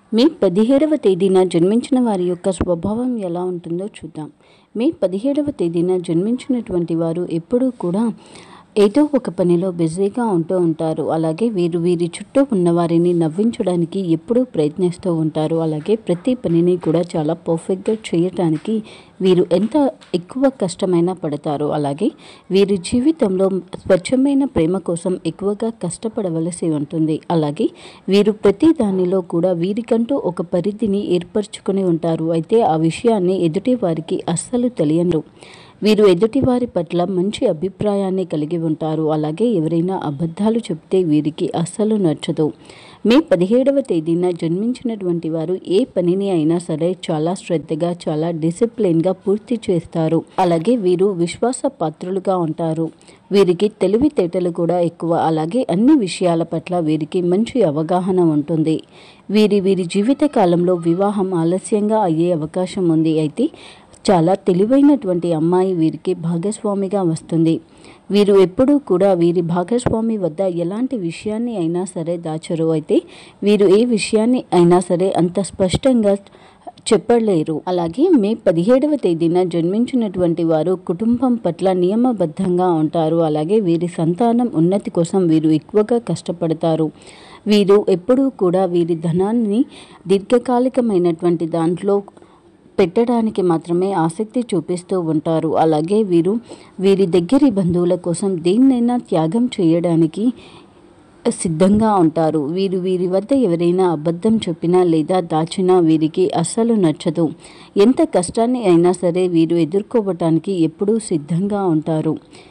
మే పదిహేడవ తేదీన జన్మించిన వారి యొక్క స్వభావం ఎలా ఉంటుందో చూద్దాం మే పదిహేడవ తేదీన జన్మించినటువంటి వారు ఎప్పుడూ కూడా ఏదో ఒక పనిలో బిజీగా ఉంటూ ఉంటారు అలాగే వీరు వీరి చుట్టూ ఉన్న వారిని నవ్వించడానికి ఎప్పుడూ ప్రయత్నిస్తూ ఉంటారు అలాగే ప్రతి పనిని కూడా చాలా పర్ఫెక్ట్గా చేయటానికి వీరు ఎంత ఎక్కువ కష్టమైనా పడతారు అలాగే వీరి జీవితంలో స్వచ్ఛమైన ప్రేమ కోసం ఎక్కువగా కష్టపడవలసి ఉంటుంది అలాగే వీరు ప్రతి దానిలో కూడా వీరికంటూ ఒక పరిధిని ఏర్పరచుకుని ఉంటారు అయితే ఆ విషయాన్ని ఎదుటి వారికి అస్సలు తెలియరు వీరు ఎదుటివారి పట్ల మంచి అభిప్రాయాన్ని కలిగి ఉంటారు అలాగే ఎవరైనా అబద్ధాలు చెప్తే వీరికి అస్సలు నచ్చదు మే పదిహేడవ తేదీన జన్మించినటువంటి వారు ఏ పనిని అయినా సరే చాలా శ్రద్ధగా చాలా డిసిప్లిన్గా పూర్తి చేస్తారు అలాగే వీరు విశ్వాస పాత్రులుగా ఉంటారు వీరికి తెలివితేటలు కూడా ఎక్కువ అలాగే అన్ని విషయాల పట్ల వీరికి మంచి అవగాహన ఉంటుంది వీరి వీరి జీవిత కాలంలో వివాహం ఆలస్యంగా అయ్యే అవకాశం ఉంది అయితే చాలా తెలివైనటువంటి అమ్మాయి వీరికి భాగస్వామిగా వస్తుంది వీరు ఎప్పుడూ కూడా వీరి భాగస్వామి వద్ద ఎలాంటి విషయాన్ని అయినా సరే దాచరు అయితే వీరు ఏ విషయాన్ని అయినా సరే అంత స్పష్టంగా చెప్పలేరు అలాగే మే పదిహేడవ తేదీన జన్మించినటువంటి వారు కుటుంబం పట్ల నియమబద్ధంగా ఉంటారు అలాగే వీరి సంతానం ఉన్నతి కోసం వీరు ఎక్కువగా కష్టపడతారు వీరు ఎప్పుడూ కూడా వీరి ధనాన్ని దీర్ఘకాలికమైనటువంటి దాంట్లో పెట్టడానికి మాత్రమే ఆసక్తి చూపిస్తూ ఉంటారు అలాగే వీరు వీరి దగ్గరి బంధువుల కోసం దేన్నైనా త్యాగం చేయడానికి సిద్ధంగా ఉంటారు వీరు వీరి వద్ద ఎవరైనా అబద్ధం చెప్పినా లేదా దాచినా వీరికి అస్సలు నచ్చదు ఎంత కష్టాన్ని అయినా సరే వీరు ఎదుర్కోవటానికి ఎప్పుడూ సిద్ధంగా ఉంటారు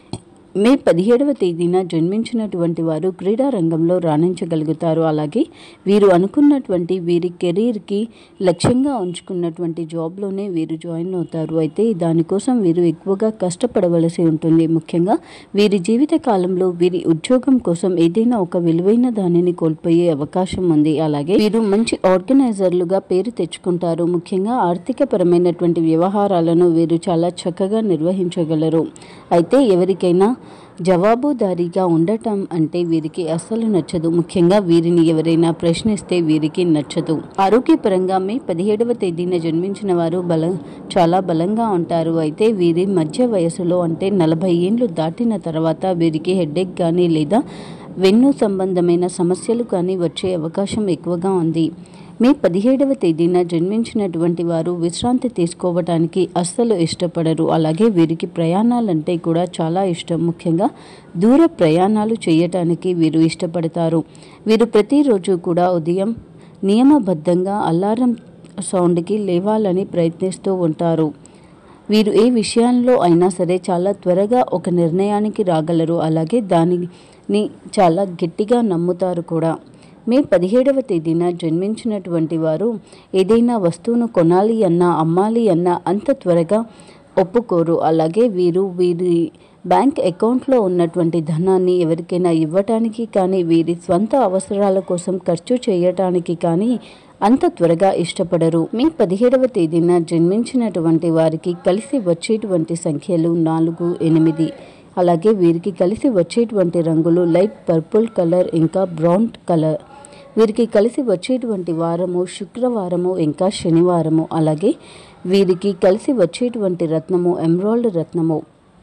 మే పదిహేడవ తేదీన జన్మించినటువంటి వారు క్రీడా రంగంలో రాణించగలుగుతారు అలాగే వీరు అనుకున్నటువంటి వీరి కెరీర్కి లక్ష్యంగా ఉంచుకున్నటువంటి జాబ్లోనే వీరు జాయిన్ అవుతారు అయితే దానికోసం వీరు ఎక్కువగా కష్టపడవలసి ఉంటుంది ముఖ్యంగా వీరి జీవిత కాలంలో వీరి ఉద్యోగం కోసం ఏదైనా ఒక విలువైన దానిని కోల్పోయే అవకాశం ఉంది అలాగే వీరు మంచి ఆర్గనైజర్లుగా పేరు తెచ్చుకుంటారు ముఖ్యంగా ఆర్థిక పరమైనటువంటి వ్యవహారాలను వీరు చాలా చక్కగా నిర్వహించగలరు అయితే ఎవరికైనా జవాబుదారీగా ఉండటం అంటే వీరికి అస్సలు నచ్చదు ముఖ్యంగా వీరిని ఎవరైనా ప్రశ్నిస్తే వీరికి నచ్చదు ఆరోగ్యపరంగా మే పదిహేడవ తేదీన జన్మించిన వారు బల చాలా బలంగా ఉంటారు అయితే వీరి మధ్య వయసులో అంటే నలభై ఏండ్లు దాటిన తర్వాత వీరికి హెడ్ఏక్ కానీ లేదా వెన్ను సంబంధమైన సమస్యలు కానీ వచ్చే అవకాశం ఎక్కువగా ఉంది మే పదిహేడవ తేదీన జన్మించినటువంటి వారు విశ్రాంతి తీసుకోవటానికి అస్సలు ఇష్టపడరు అలాగే వీరికి ప్రయాణాలంటే కూడా చాలా ఇష్టం ముఖ్యంగా దూర ప్రయాణాలు చేయటానికి వీరు ఇష్టపడతారు వీరు ప్రతిరోజు కూడా ఉదయం నియమబద్ధంగా అలారం సౌండ్కి లేవాలని ప్రయత్నిస్తూ ఉంటారు వీరు ఏ విషయంలో అయినా సరే చాలా త్వరగా ఒక నిర్ణయానికి రాగలరు అలాగే దానిని చాలా గట్టిగా నమ్ముతారు కూడా మే పదిహేడవ తేదీన జన్మించినటువంటి వారు ఏదైనా వస్తువును కొనాలి అన్నా అమ్మాలి అన్నా అంత త్వరగా ఒప్పుకోరు అలాగే వీరు వీరి బ్యాంక్ అకౌంట్లో ఉన్నటువంటి ధనాన్ని ఎవరికైనా ఇవ్వటానికి కానీ వీరి స్వంత అవసరాల కోసం ఖర్చు చేయటానికి కానీ అంత త్వరగా ఇష్టపడరు మే పదిహేడవ తేదీన జన్మించినటువంటి వారికి కలిసి వచ్చేటువంటి సంఖ్యలు నాలుగు ఎనిమిది అలాగే వీరికి కలిసి వచ్చేటువంటి రంగులు లైట్ పర్పుల్ కలర్ ఇంకా బ్రౌన్ కలర్ వీరికి కలిసి వచ్చేటువంటి వారము శుక్రవారము ఇంకా శనివారము అలాగే వీరికి కలిసి వచ్చేటువంటి రత్నము ఎమ్రాల్డ్ రత్నము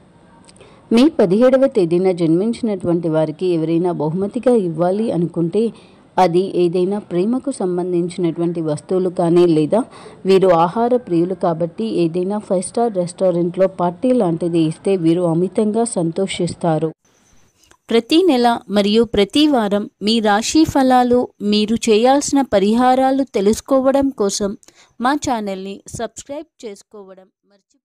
మే పదిహేడవ తేదీన జన్మించినటువంటి వారికి ఎవరైనా బహుమతిగా ఇవ్వాలి అనుకుంటే అది ఏదైనా ప్రేమకు సంబంధించినటువంటి వస్తువులు కానీ లేదా వీరు ఆహార ప్రియులు కాబట్టి ఏదైనా ఫైవ్ స్టార్ రెస్టారెంట్లో పార్టీ లాంటిది ఇస్తే వీరు అమితంగా సంతోషిస్తారు ప్రతి నెల మరియు ప్రతి వారం మీ రాశి ఫలాలు మీరు చేయాల్సిన పరిహారాలు తెలుసుకోవడం కోసం మా ఛానల్ని సబ్స్క్రైబ్ చేసుకోవడం మర్చిపో